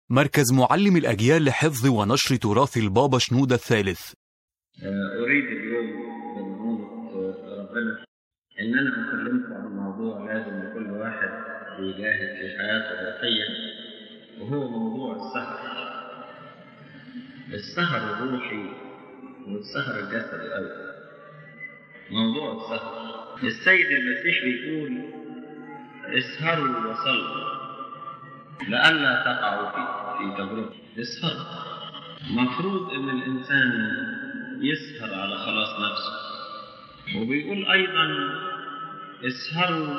مركز معلم الأجيال لحفظ ونشر تراث البابا شنودة الثالث أريد اليوم بمعونة ربنا إن أنا أكلمكم عن موضوع لازم لكل واحد يجاهد في حياته الروحية وهو موضوع السهر السهر الروحي والسهر الجسدي أيضا موضوع السهر السيد المسيح بيقول اسهروا وصلوا لئلا تقعوا في في تجربة اسهروا مفروض ان الانسان يسهر على خلاص نفسه وبيقول ايضا اسهروا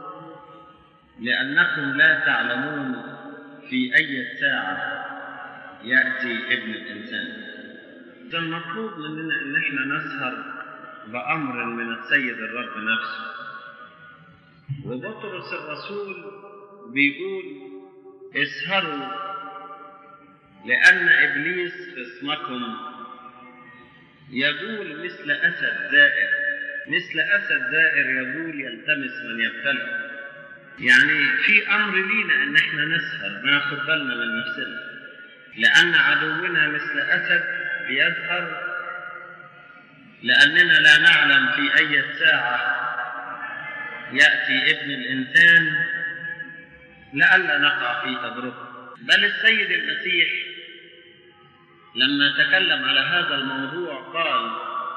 لانكم لا تعلمون في اي ساعه ياتي ابن الانسان ده المفروض مننا ان احنا نسهر بامر من السيد الرب نفسه وبطرس الرسول بيقول اسهروا لأن إبليس خصمكم يجول مثل أسد زائر مثل أسد زائر يجول يلتمس من يبتلع يعني في أمر لينا إن إحنا نسهر ناخد بالنا من نفسنا لأن عدونا مثل أسد بيظهر لأننا لا نعلم في أي ساعة يأتي ابن الإنسان لئلا نقع في تجربة بل السيد المسيح لما تكلم على هذا الموضوع قال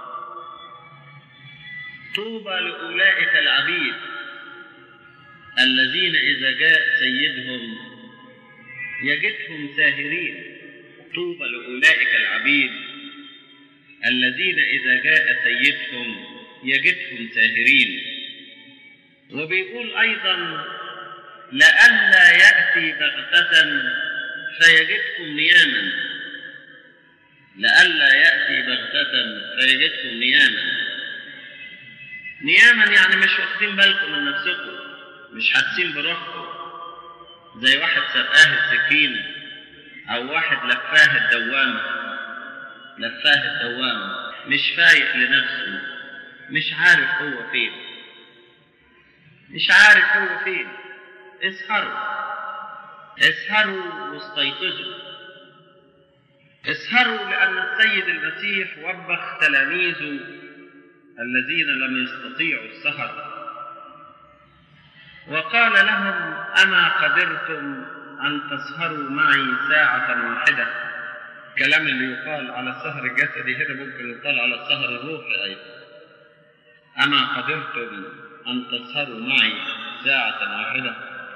طوبى لأولئك العبيد الذين إذا جاء سيدهم يجدهم ساهرين طوبى لأولئك العبيد الذين إذا جاء سيدهم يجدهم ساهرين وبيقول أيضا لئلا يأتي بغتة فيجدكم نياما لئلا يأتي بغتة فيجدكم نياما نياما يعني مش واخدين بالكم من نفسكم مش حاسين بروحكم زي واحد سرقاه السكينة أو واحد لفاه الدوامة لفاه الدوامة مش فايق لنفسه مش عارف هو فين مش عارف هو فين اسهروا اسهروا واستيقظوا اسهروا لأن السيد المسيح وبخ تلاميذه الذين لم يستطيعوا السهر وقال لهم أما قدرتم أن تسهروا معي ساعة واحدة كلام اللي يقال على السهر الجسدي هنا ممكن يقال على السهر الروحي أيضا أما قدرتم أن تسهروا معي ساعة واحدة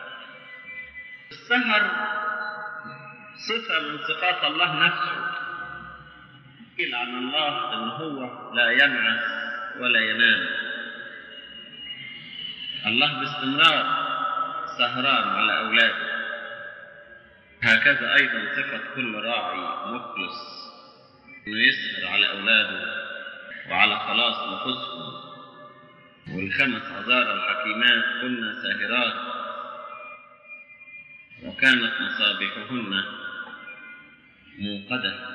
السهر صفة من صفات الله نفسه قيل عن الله أن هو لا ينعس ولا ينام الله باستمرار سهران على أولاده هكذا أيضا صفة كل راعي مخلص أنه يسهر على أولاده وعلى خلاص نفوسهم والخمس عذار الحكيمات كن ساهرات وكانت مصابيحهن موقدة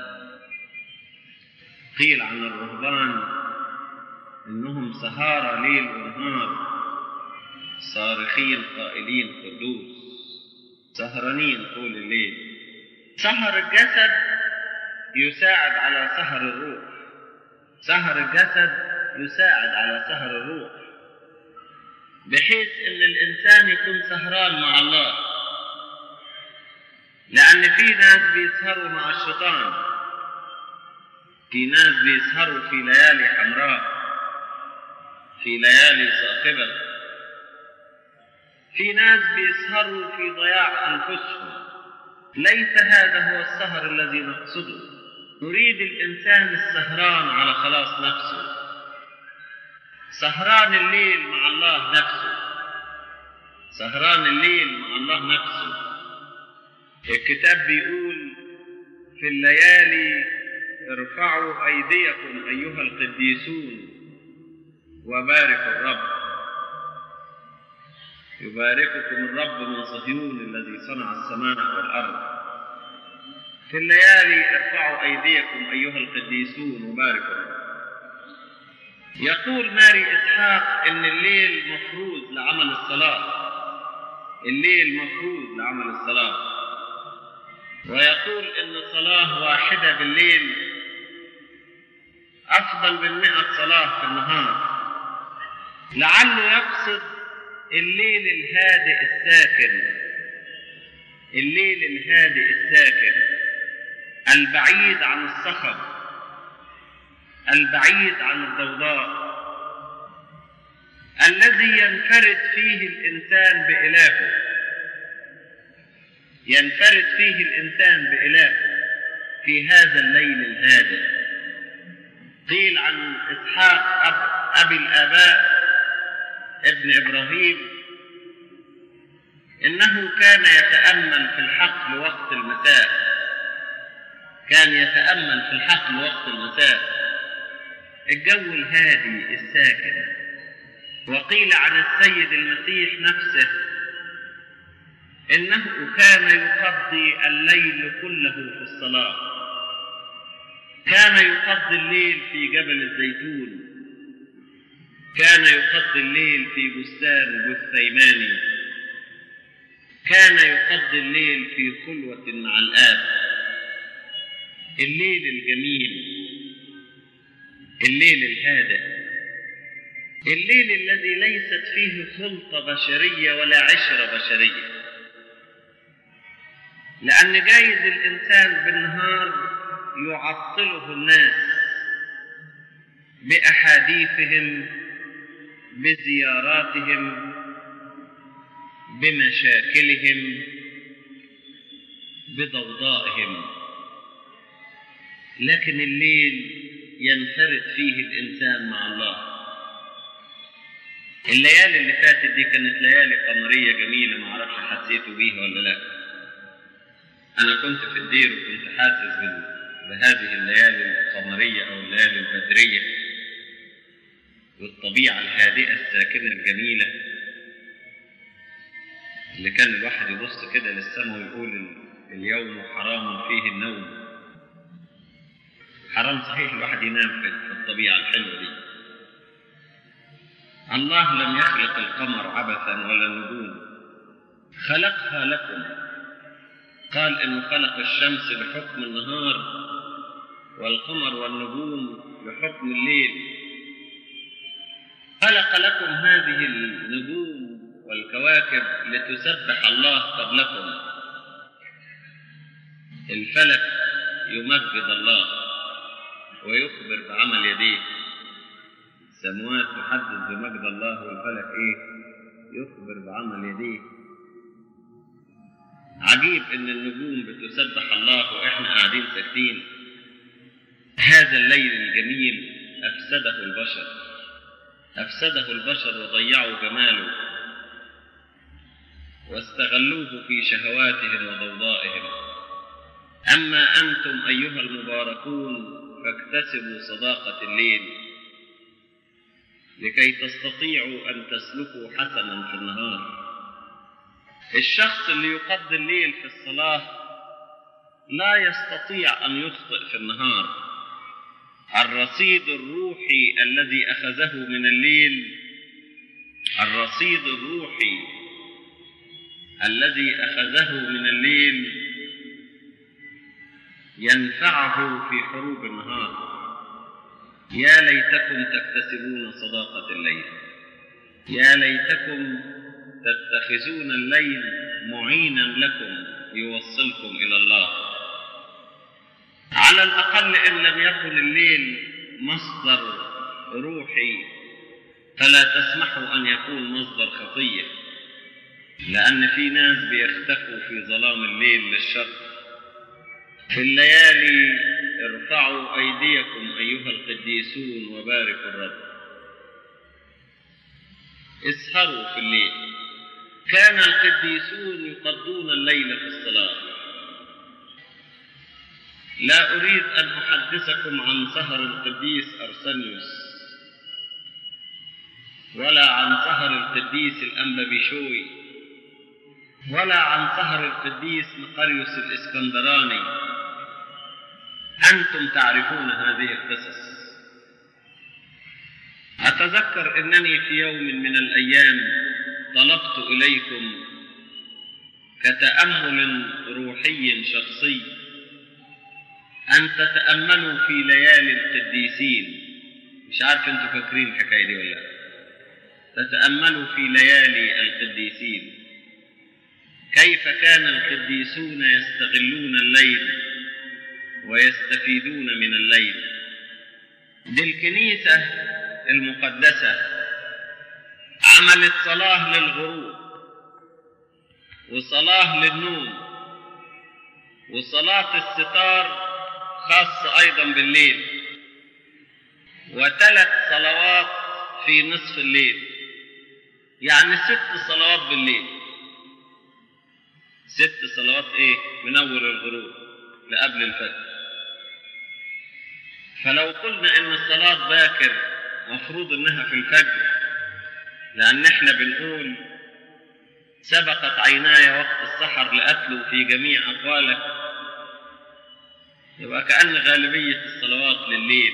قيل عن الرهبان إنهم سهارى ليل ونهار صارخين قائلين قدوس سهرانين طول الليل سهر الجسد يساعد على سهر الروح سهر الجسد يساعد على سهر الروح بحيث ان الانسان يكون سهران مع الله لان في ناس بيسهروا مع الشيطان في ناس بيسهروا في ليالي حمراء في ليالي صاخبه في ناس بيسهروا في ضياع انفسهم ليس هذا هو السهر الذي نقصده نريد الانسان السهران على خلاص نفسه سهران الليل مع الله نفسه سهران الليل مع الله نفسه الكتاب بيقول في الليالي ارفعوا أيديكم أيها القديسون وباركوا الرب يبارككم الرب من صهيون الذي صنع السماء والأرض في الليالي ارفعوا أيديكم أيها القديسون وباركوا الرب يقول ماري إسحاق إن الليل مفروض لعمل الصلاة الليل مفروض لعمل الصلاة ويقول إن صلاة واحدة بالليل أفضل من مئة صلاة في النهار لعله يقصد الليل الهادئ الساكن الليل الهادئ الساكن البعيد عن الصخب البعيد عن الضوضاء الذي ينفرد فيه الإنسان بإلهه ينفرد فيه الإنسان بإلهه في هذا الليل الهادئ قيل عن إسحاق أب أبي الآباء ابن إبراهيم إنه كان يتأمل في الحقل وقت المساء كان يتأمل في الحقل وقت المساء الجو الهادي الساكن وقيل عن السيد المسيح نفسه إنه كان يقضي الليل كله في الصلاة كان يقضي الليل في جبل الزيتون كان يقضي الليل في بستان جثيماني كان يقضي الليل في خلوة مع الآب الليل الجميل الليل الهادئ الليل الذي ليست فيه سلطة بشرية ولا عشرة بشرية لأن جايز الإنسان بالنهار يعطله الناس بأحاديثهم بزياراتهم بمشاكلهم بضوضائهم لكن الليل ينفرد فيه الإنسان مع الله الليالي اللي فاتت دي كانت ليالي قمرية جميلة ما اعرفش حسيتوا بيها ولا لا أنا كنت في الدير وكنت حاسس بهذه الليالي القمرية أو الليالي البدرية والطبيعة الهادئة الساكنة الجميلة اللي كان الواحد يبص كده للسماء ويقول اليوم حرام فيه النوم حرام صحيح الواحد ينام في الطبيعة الحلوة دي الله لم يخلق القمر عبثا ولا النجوم خلقها لكم قال انه خلق الشمس بحكم النهار والقمر والنجوم بحكم الليل خلق لكم هذه النجوم والكواكب لتسبح الله قبلكم الفلك يمجد الله ويخبر بعمل يديه السموات تحدث بمجد الله والفلك ايه يخبر بعمل يديه عجيب ان النجوم بتسبح الله واحنا قاعدين ساكتين هذا الليل الجميل افسده البشر افسده البشر وضيعوا جماله واستغلوه في شهواتهم وضوضائهم اما انتم ايها المباركون فاكتسبوا صداقه الليل لكي تستطيعوا ان تسلكوا حسنا في النهار الشخص اللي يقضي الليل في الصلاه لا يستطيع ان يخطئ في النهار الرصيد الروحي الذي اخذه من الليل الرصيد الروحي الذي اخذه من الليل ينفعه في حروب النهار يا ليتكم تكتسبون صداقه الليل يا ليتكم تتخذون الليل معينا لكم يوصلكم الى الله على الاقل ان لم يكن الليل مصدر روحي فلا تسمحوا ان يكون مصدر خطيه لان في ناس بيختفوا في ظلام الليل للشر في الليالي ارفعوا ايديكم ايها القديسون وباركوا الرب اسهروا في الليل كان القديسون يقضون الليل في الصلاه لا اريد ان احدثكم عن سهر القديس ارسنيوس ولا عن سهر القديس الانبابيشوي ولا عن سهر القديس مقريوس الاسكندراني انتم تعرفون هذه القصص اتذكر انني في يوم من الايام طلبت اليكم كتأمل روحي شخصي أن تتأملوا في ليالي القديسين مش عارف انتوا فاكرين الحكاية دي ولا لا تتأملوا في ليالي القديسين كيف كان القديسون يستغلون الليل ويستفيدون من الليل دي الكنيسة المقدسة عملت صلاة للغروب وصلاة للنوم وصلاة الستار خاصة أيضا بالليل وثلاث صلوات في نصف الليل يعني ست صلوات بالليل ست صلوات ايه من اول الغروب لقبل الفجر فلو قلنا ان الصلاة باكر مفروض انها في الفجر لان احنا بنقول سبقت عيناي وقت السحر لأتلو في جميع أقوالك يبقى كأن غالبية الصلوات لليل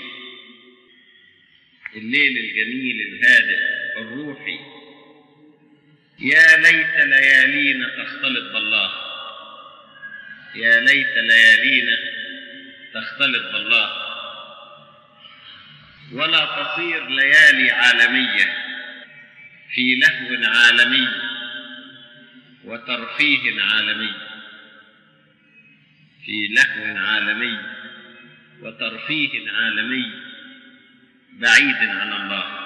الليل الجميل الهادئ الروحي يا ليت ليالينا تختلط بالله يا ليت ليالينا تختلط بالله ولا تصير ليالي عالمية في لهو عالمي وترفيه عالمي في لهو عالمي وترفيه عالمي بعيد عن الله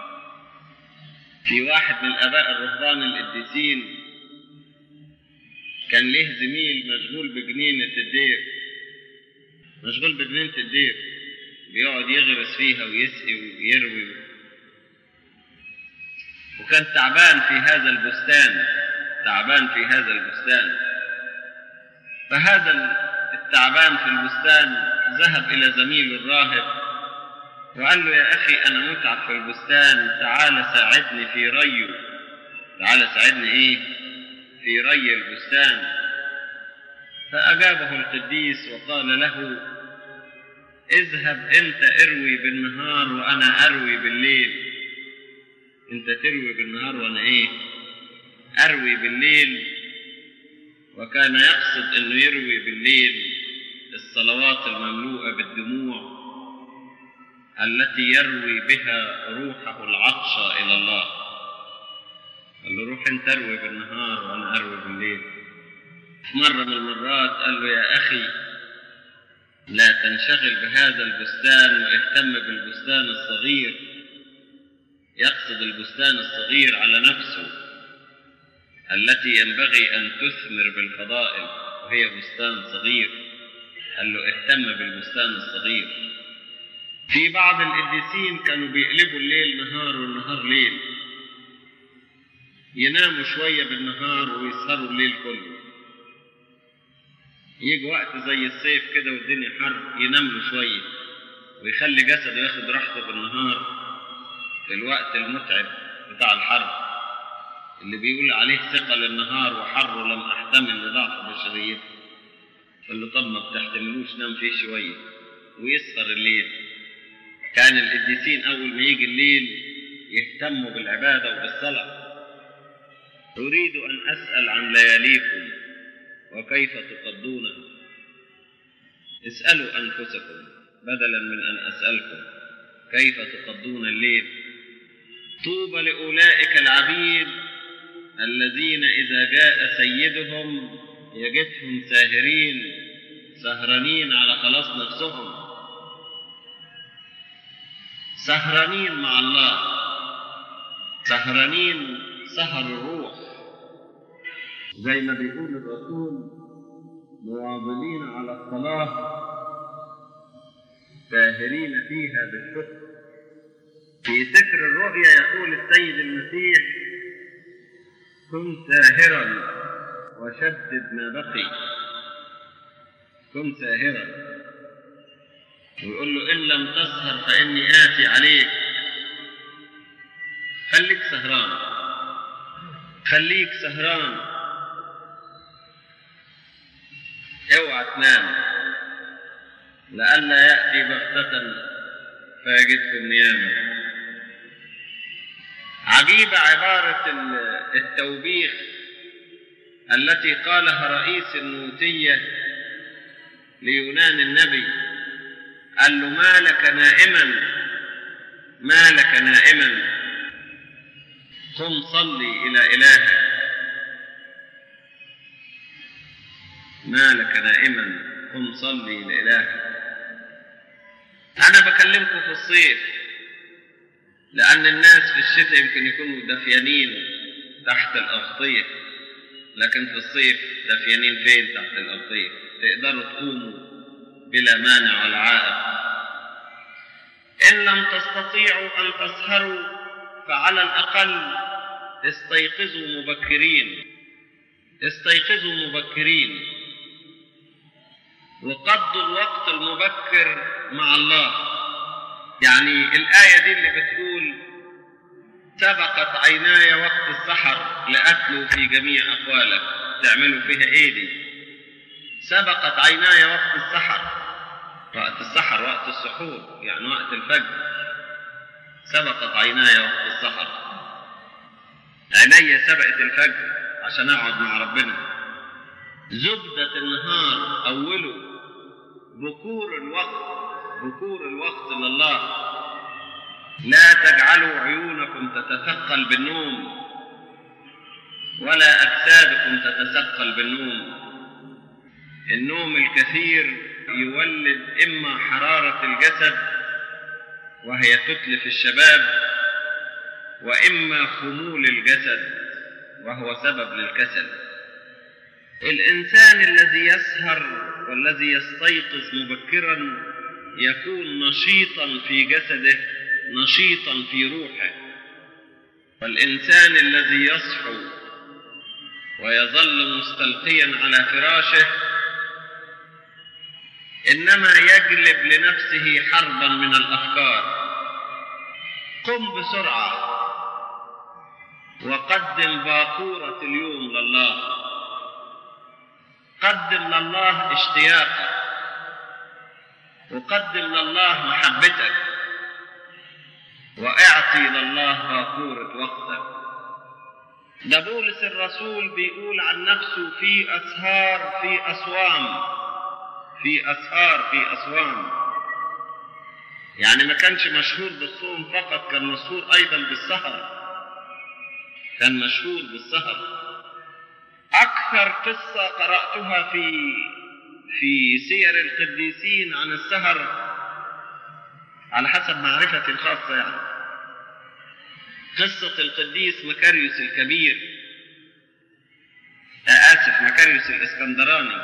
في واحد من الآباء الرهبان القديسين كان له زميل مشغول بجنينة الدير مشغول بجنينة الدير بيقعد يغرس فيها ويسقي ويروي وكان تعبان في هذا البستان تعبان في هذا البستان فهذا التعبان في البستان ذهب إلى زميله الراهب وقال له يا أخي أنا متعب في البستان تعال ساعدني في ريه تعال ساعدني إيه في ري البستان فأجابه القديس وقال له اذهب أنت اروي بالنهار وأنا أروي بالليل أنت تروي بالنهار وأنا إيه أروي بالليل وكان يقصد أنه يروي بالليل الصلوات المملوءة بالدموع التي يروي بها روحه العطش إلى الله قال له روح انت اروي بالنهار وأنا أروي بالليل في مرة من المرات قال له يا أخي لا تنشغل بهذا البستان واهتم بالبستان الصغير يقصد البستان الصغير على نفسه التي ينبغي أن تثمر بالفضائل وهي بستان صغير قال له اهتم بالبستان الصغير في بعض القديسين كانوا بيقلبوا الليل نهار والنهار ليل يناموا شوية بالنهار ويسهروا الليل كله يجي وقت زي الصيف كده والدنيا حر ينام له شوية ويخلي جسده ياخد راحته بالنهار في الوقت المتعب بتاع الحرب اللي بيقول عليه ثقل النهار وحر لم أحتمل لضعف بشريته قال له طب ما بتحتملوش نام فيه شوية ويسهر الليل كان القديسين أول ما يجي الليل يهتموا بالعبادة وبالصلاة أريد أن أسأل عن لياليكم وكيف تقضونها اسألوا أنفسكم بدلا من أن أسألكم كيف تقضون الليل طوبى لأولئك العبيد الذين إذا جاء سيدهم يجدهم ساهرين سهرانين على خلاص نفسهم سهرانين مع الله سهرانين سهر الروح زي ما بيقول الرسول مواظبين على الصلاة ساهرين فيها بالشكر في سفر الرؤيا يقول السيد المسيح كن ساهرا وشدد ما بقي كن ساهرا ويقول له إن لم تسهر فإني آتي عليك خليك سهران خليك سهران اوعى تنام لئلا يأتي بغتة فيجدكم نياما عجيبة عبارة التوبيخ التي قالها رئيس النوتية ليونان النبي قال له ما لك نائما ما لك نائما قم صلي إلى إلهك ما لك نائما قم صلي لإلهك أنا بكلمكم في الصيف لأن الناس في الشتاء يمكن يكونوا دفيانين تحت الأغطية لكن في الصيف دفيانين فين تحت الأغطية تقدروا تقوموا بلا مانع ولا عائق إن لم تستطيعوا أن تسهروا فعلى الأقل استيقظوا مبكرين استيقظوا مبكرين وقضوا الوقت المبكر مع الله يعني الآية دي اللي بتقول سبقت عيناي وقت السحر لأتلو في جميع أقوالك تعملوا فيها إيه دي سبقت عيناي وقت السحر وقت السحر وقت السحور يعني وقت الفجر سبقت عيناي وقت السحر عيني سبقت الفجر عشان اقعد مع ربنا زبدة النهار أوله بكور الوقت بكور الوقت لله لا تجعلوا عيونكم تتثقل بالنوم ولا أجسادكم تتثقل بالنوم النوم الكثير يولد إما حرارة الجسد وهي تتلف الشباب وإما خمول الجسد وهو سبب للكسل الإنسان الذي يسهر والذي يستيقظ مبكرا يكون نشيطا في جسده نشيطا في روحه والإنسان الذي يصحو ويظل مستلقيا على فراشه إنما يجلب لنفسه حربا من الأفكار قم بسرعة وقدم باكورة اليوم لله قدم لله اشتياقك وقدم لله محبتك واعطي لله باكورة وقتك ده بولس الرسول بيقول عن نفسه في أسهار في أصوام في أسهار في أصوام يعني ما كانش مشهور بالصوم فقط كان مشهور أيضا بالسهر كان مشهور بالسهر أكثر قصة قرأتها في في سير القديسين عن السهر على حسب معرفتي الخاصة يعني قصة القديس مكاريوس الكبير آسف مكاريوس الإسكندراني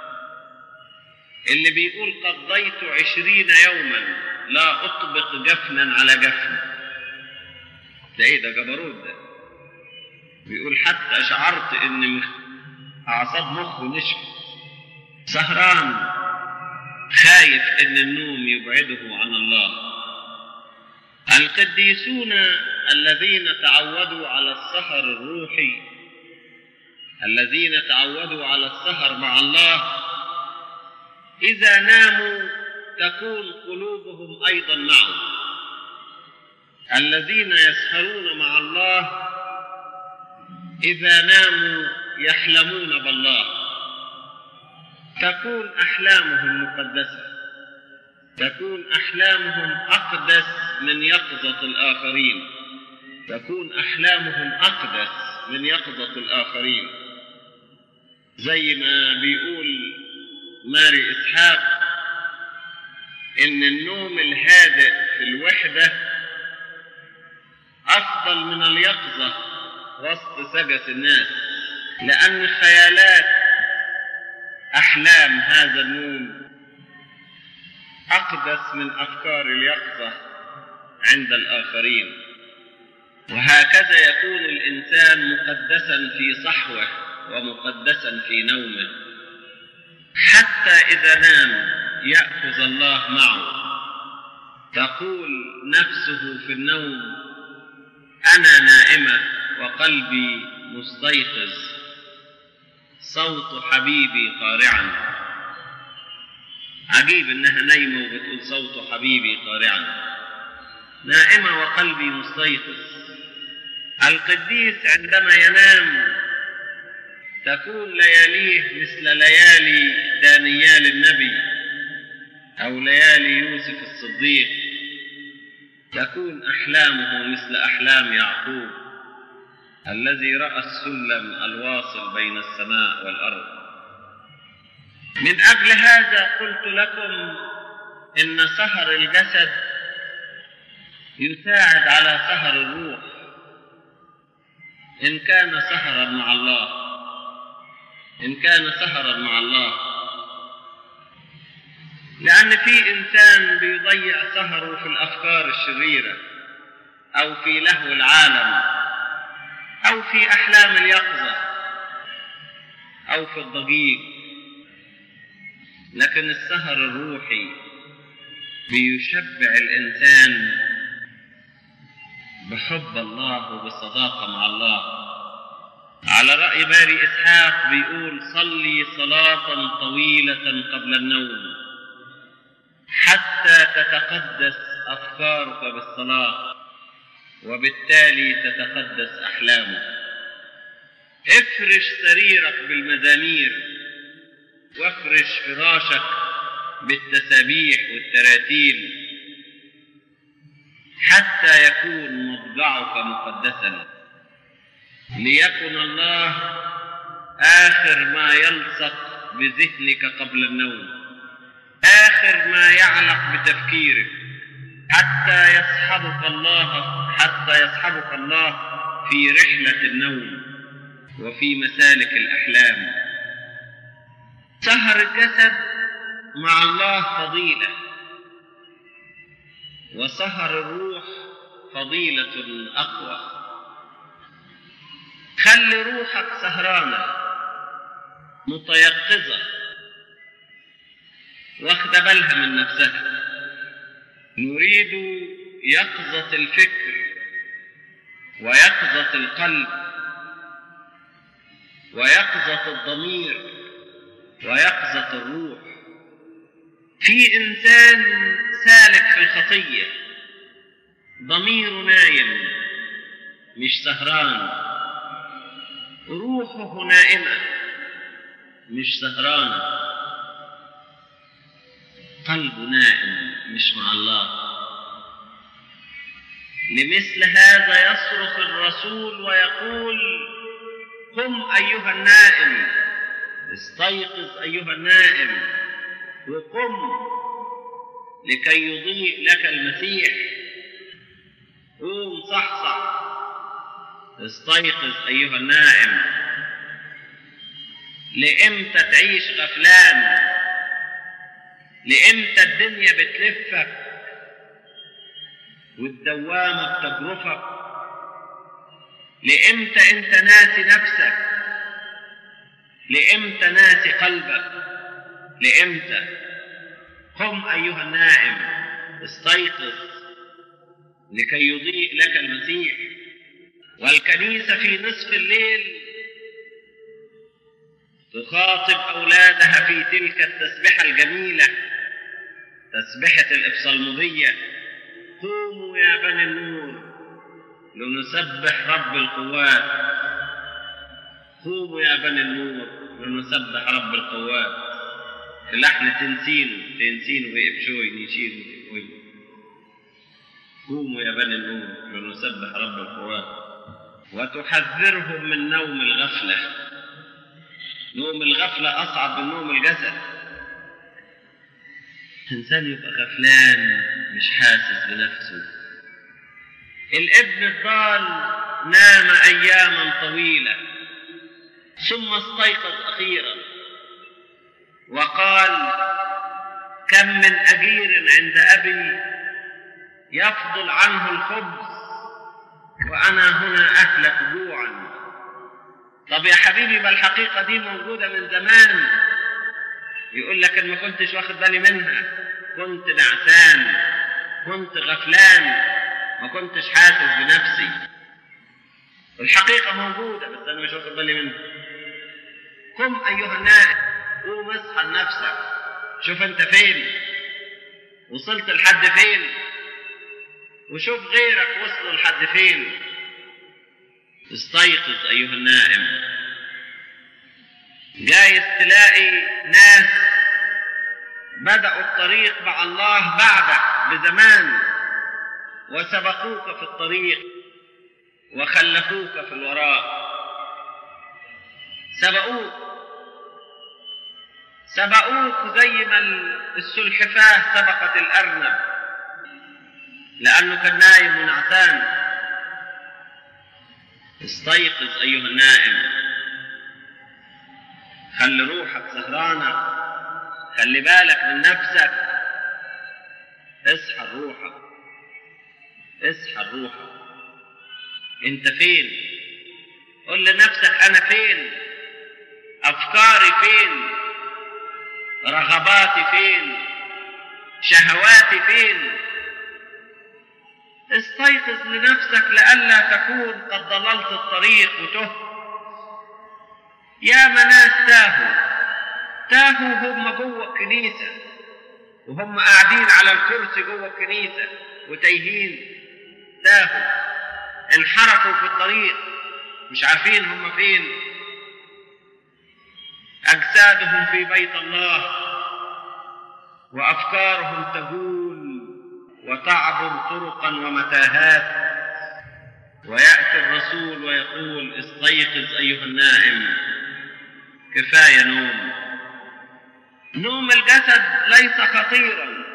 اللي بيقول قضيت عشرين يوما لا أطبق جفنا على جفن ده إيه ده جبروت ده بيقول حتى شعرت إن مخ... أعصاب مخه نشفت سهران خايف إن النوم يبعده عن الله القديسون الذين تعودوا على السهر الروحي الذين تعودوا على السهر مع الله إذا ناموا تكون قلوبهم أيضا معه الذين يسهرون مع الله إذا ناموا يحلمون بالله تكون أحلامهم مقدسة تكون أحلامهم أقدس من يقظة الآخرين تكون أحلامهم أقدس من يقظة الآخرين زي ما بيقول ماري إسحاق إن النوم الهادئ في الوحدة أفضل من اليقظة وسط سجس الناس لأن خيالات أحلام هذا النوم أقدس من أفكار اليقظة عند الآخرين وهكذا يكون الإنسان مقدسا في صحوه ومقدسا في نومه حتى إذا نام يأخذ الله معه تقول نفسه في النوم أنا نائمة وقلبي مستيقظ صوت حبيبي قارعا عجيب انها نايمه وبتقول صوت حبيبي قارعا نائمه وقلبي مستيقظ القديس عندما ينام تكون لياليه مثل ليالي دانيال النبي أو ليالي يوسف الصديق تكون أحلامه مثل أحلام يعقوب الذي رأى السلم الواصل بين السماء والأرض من أجل هذا قلت لكم إن سهر الجسد يساعد على سهر الروح إن كان سهرا مع الله إن كان سهرا مع الله لأن في إنسان بيضيع سهره في الأفكار الشريرة أو في لهو العالم أو في أحلام اليقظة أو في الضجيج لكن السهر الروحي بيشبع الإنسان بحب الله وبصداقة مع الله على رأي ماري إسحاق بيقول صلي صلاة طويلة قبل النوم حتى تتقدس أفكارك بالصلاة وبالتالي تتقدس أحلامك افرش سريرك بالمزامير وافرش فراشك بالتسابيح والتراتيل حتى يكون مضجعك مقدسا ليكن الله آخر ما يلصق بذهنك قبل النوم آخر ما يعلق بتفكيرك حتى يصحبك الله حتى يصحبك الله في رحلة النوم وفي مسالك الأحلام سهر الجسد مع الله فضيلة وسهر الروح فضيلة أقوى خلي روحك سهرانة متيقظة واخد بالها من نفسها نريد يقظة الفكر ويقظة القلب ويقظة الضمير ويقظة الروح في إنسان سالك في الخطية ضميره نايم مش سهران روحه نائمة مش سهرانة قلبه نائم مش مع الله لمثل هذا يصرخ الرسول ويقول قم أيها النائم استيقظ أيها النائم وقم لكي يضيء لك المسيح قوم صحصح استيقظ أيها النائم لإمتى تعيش غفلان لإمتى الدنيا بتلفك والدوامة بتجرفك لإمتى أنت ناسي نفسك لإمتى ناسي قلبك لإمتى قم أيها النائم استيقظ لكي يضيء لك المسيح والكنيسة في نصف الليل تخاطب أولادها في تلك التسبحة الجميلة تسبحة الإبصالمودية قوموا يا بني النور لنسبح رب القوات قوموا يا بني النور لنسبح رب القوات في لحن تنسينه تنسينه ويبشوي نيشينه وي قوموا يا بني النور لنسبح رب القوات وتحذرهم من نوم الغفلة نوم الغفلة أصعب من نوم الجسد الإنسان يبقى غفلان مش حاسس بنفسه الابن الضال نام أياما طويلة ثم استيقظ أخيرا وقال كم من أجير عند أبي يفضل عنه الخبز وأنا هنا أهلك جوعا طب يا حبيبي ما الحقيقة دي موجودة من زمان يقول لك أنا ما كنتش واخد بالي منها كنت نعسان كنت غفلان ما كنتش حاسس بنفسي الحقيقة موجودة بس أنا مش واخد بالي منها قم أيها النائم قوم اصحى لنفسك شوف أنت فين وصلت لحد فين وشوف غيرك وصلوا لحد فين استيقظ أيها النائم جايز تلاقي ناس بدأوا الطريق مع الله بعدك بزمان وسبقوك في الطريق وخلفوك في الوراء سبقوك سبقوك زي ما السلحفاة سبقت الأرنب لأنه كان نايم ونعسان استيقظ أيها النائم خلي روحك سهرانة خلي بالك من نفسك اصحى روحك اصحى روحك انت فين قل لنفسك انا فين افكاري فين رغباتي فين شهواتي فين استيقظ لنفسك لئلا تكون قد ضللت الطريق وتهت يا ناس تاهوا تاهوا هم جوه الكنيسة وهم قاعدين على الكرسي جوه الكنيسة وتايهين تاهوا انحرفوا في الطريق مش عارفين هم فين أجسادهم في بيت الله وأفكارهم تجول وتعبر طرقا ومتاهات ويأتي الرسول ويقول استيقظ أيها النائم كفاية نوم نوم الجسد ليس خطيرا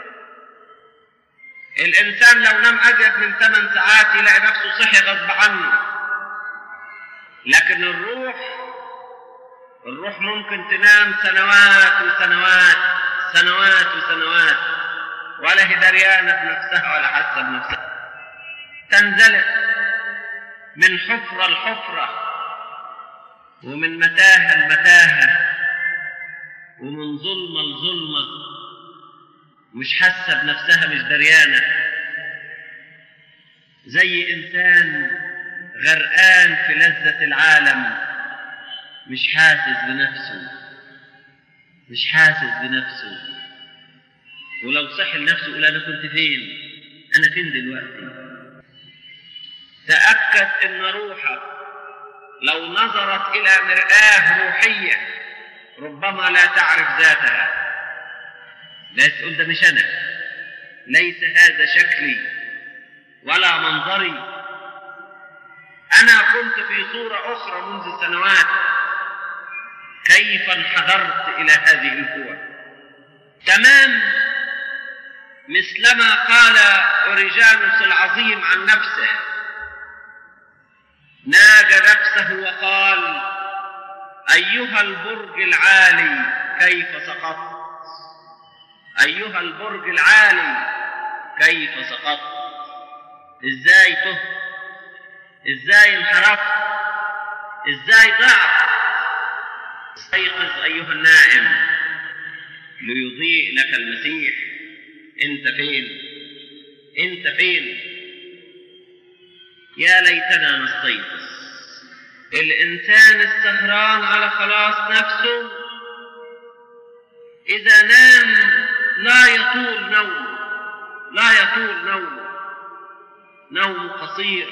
الإنسان لو نام أزيد من ثمان ساعات يلاقي نفسه صحي غصب عنه لكن الروح الروح ممكن تنام سنوات وسنوات سنوات وسنوات ولا هي دريانة بنفسها ولا حاسة بنفسها تنزلق من حفرة لحفرة ومن متاهة لمتاهة ومن ظلمة لظلمة مش حاسة بنفسها مش دريانة زي إنسان غرقان في لذة العالم مش حاسس بنفسه مش حاسس بنفسه ولو صحي لنفسه يقول أنا كنت فين أنا فين دلوقتي تأكد إن روحك لو نظرت إلى مرآة روحية ربما لا تعرف ذاتها لا تقول ده مش أنا ليس هذا شكلي ولا منظري أنا كنت في صورة أخرى منذ سنوات كيف انحدرت إلى هذه القوة تمام مثلما قال أوريجانوس العظيم عن نفسه ناجى نفسه وقال أيها البرج العالي كيف سقطت أيها البرج العالي كيف سقطت إزاي تهت إزاي انحرفت إزاي ضعت استيقظ أيها النائم ليضيء لك المسيح أنت فين أنت فين يا ليتنا نستيقظ الإنسان السهران على خلاص نفسه إذا نام لا يطول نومه لا يطول نومه نوم قصير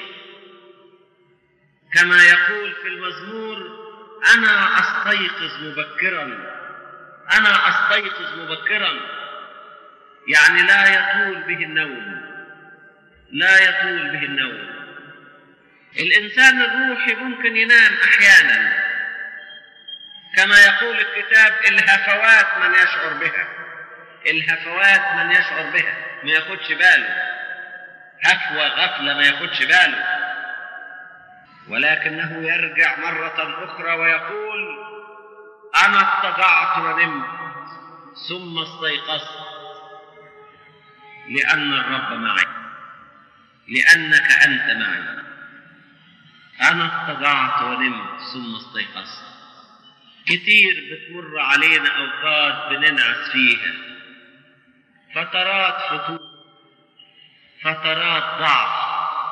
كما يقول في المزمور أنا أستيقظ مبكرا أنا أستيقظ مبكرا يعني لا يطول به النوم لا يطول به النوم الإنسان الروحي ممكن ينام أحيانا كما يقول الكتاب الهفوات من يشعر بها الهفوات من يشعر بها ما ياخدش باله هفوة غفلة ما ياخدش باله ولكنه يرجع مرة أخرى ويقول أنا اضطجعت ونمت ثم استيقظت لأن الرب معي لأنك أنت معي أنا اضطجعت ونمت ثم استيقظت كتير بتمر علينا أوقات بننعس فيها فترات فتور فترات ضعف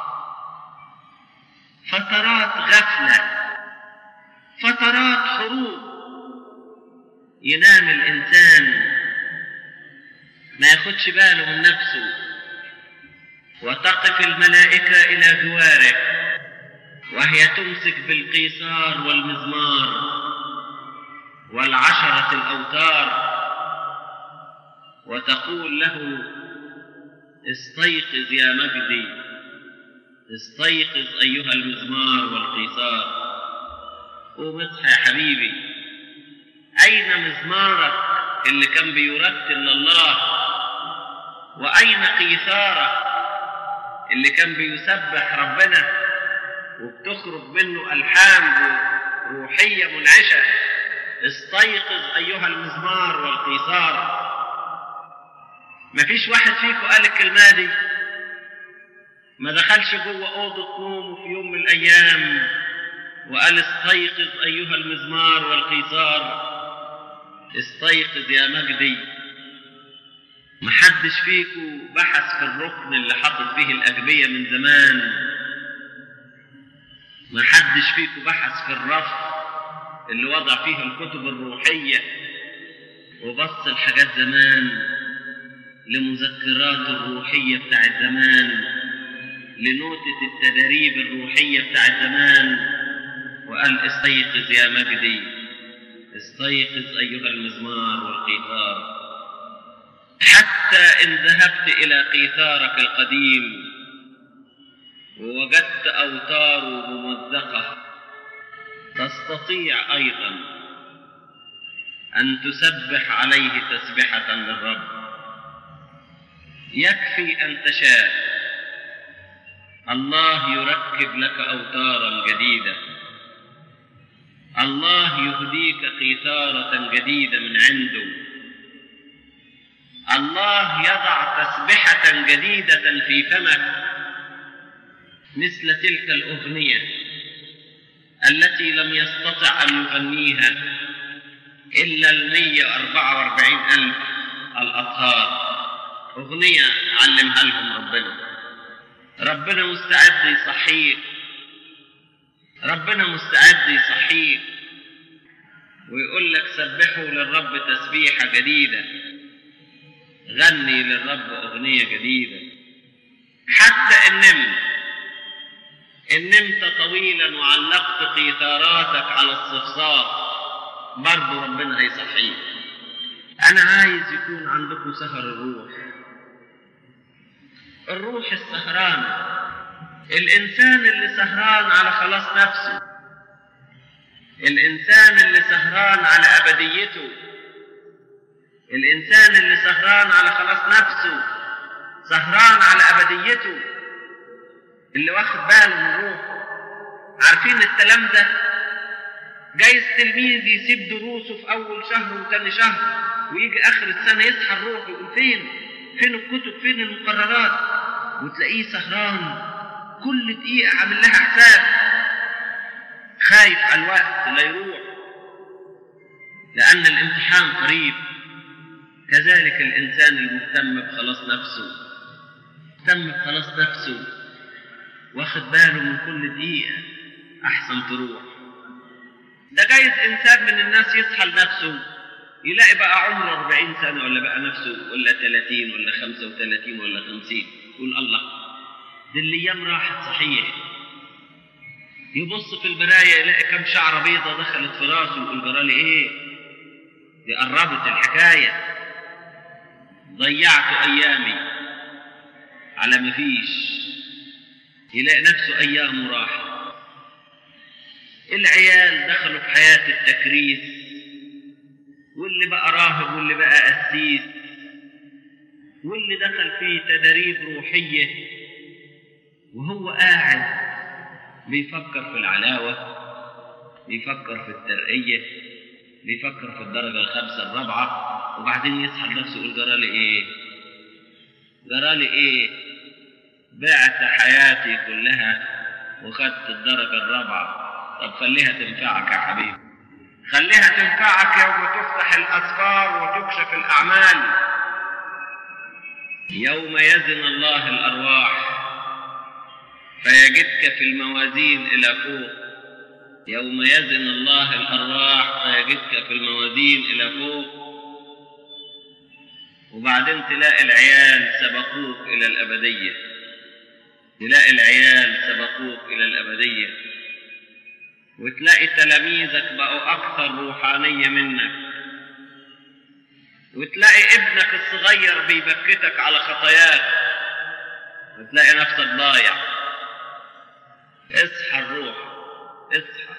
فترات غفلة فترات حروب ينام الإنسان ما ياخدش باله من نفسه وتقف الملائكة إلى جواره وهي تمسك بالقيصار والمزمار والعشرة الأوتار وتقول له استيقظ يا مجدي استيقظ أيها المزمار والقيثار قوم اصحى يا حبيبي أين مزمارك اللي كان بيرتل لله وأين قيثارك اللي كان بيسبح ربنا وبتخرج منه ألحان روحية منعشة استيقظ أيها المزمار والقيثار مفيش واحد فيكم قال الكلمة دي ما دخلش جوه أوضة نومه في يوم من الأيام وقال استيقظ أيها المزمار والقيثار استيقظ يا مجدي محدش فيكم بحث في الركن اللي حاطط فيه الأجبية من زمان محدش فيكم بحث في الرف اللي وضع فيه الكتب الروحية وبص الحاجات زمان لمذكرات الروحية بتاعت زمان لنوتة التدريب الروحية بتاعت زمان وقال استيقظ يا مجدي استيقظ أيها المزمار والقيثار حتى إن ذهبت إلى قيثارك القديم ووجدت أوتاره ممزقة تستطيع أيضا أن تسبح عليه تسبحة للرب يكفي أن تشاء الله يركب لك أوتارا جديدة الله يهديك قيثارة جديدة من عنده الله يضع تسبحة جديدة في فمك مثل تلك الأغنية التي لم يستطع أن يغنيها إلا المية أربعة وأربعين ألف الأطهار أغنية علمها لهم ربنا ربنا مستعد يصحيك ربنا مستعد يصحيك ويقول لك سبحوا للرب تسبيحة جديدة غني للرب أغنية جديدة حتى إن نمت إن نمت طويلا وعلقت قيثاراتك على الصفصاف برضه ربنا هيصحيك أنا عايز يكون عندكم سهر الروح الروح السهرانة الإنسان اللي سهران على خلاص نفسه الإنسان اللي سهران على أبديته الإنسان اللي سهران على خلاص نفسه سهران على أبديته اللي واخد باله من روحه عارفين الكلام ده جايز تلميذ يسيب دروسه في أول شهر وتاني شهر ويجي آخر السنة يصحى الروح يقول فين فين الكتب فين المقررات وتلاقيه سهران كل دقيقة عامل لها حساب خايف على الوقت لا يروح لأن الامتحان قريب كذلك الإنسان المهتم بخلاص نفسه مهتم بخلاص نفسه واخد باله من كل دقيقة أحسن تروح ده جايز إنسان من الناس يصحى لنفسه يلاقي بقى عمره 40 سنة ولا بقى نفسه ولا 30 ولا 35 ولا 50 يقول الله دي الأيام راحت صحيح يبص في المراية يلاقي كم شعرة بيضة دخلت في راسه يقول جرالي إيه؟ دي قربت الحكاية ضيعت أيامي على مفيش يلاقي نفسه أيامه راحت العيال دخلوا في حياة التكريس واللي بقى راهب واللي بقى قسيس واللي دخل في تدريب روحية وهو قاعد بيفكر في العلاوة بيفكر في الترقية بيفكر في الدرجة الخامسة الرابعة وبعدين يصحى لنفسه يقول جرالي ايه جرالي ايه بعت حياتي كلها وخدت الدرجة الرابعة طب خليها تنفعك يا حبيبي خليها تنفعك يوم تفتح الأسفار وتكشف الأعمال يوم يزن الله الأرواح فيجدك في الموازين إلى فوق يوم يزن الله الأرواح فيجدك في الموازين إلى فوق وبعدين تلاقي العيال سبقوك إلى الأبدية تلاقي العيال سبقوك إلى الأبدية وتلاقي تلاميذك بقوا أكثر روحانية منك وتلاقي ابنك الصغير بيبكتك على خطاياك وتلاقي نفسك ضايع اصحى الروح اصحى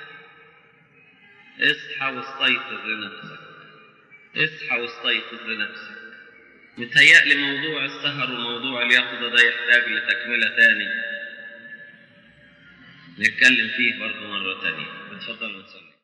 اصحى واستيقظ لنفسك اصحى واستيقظ لنفسك متهيألي موضوع السهر وموضوع اليقظة ده يحتاج لتكملة تاني نتكلم فيه برضه مرة تانية اتفضل ونصلي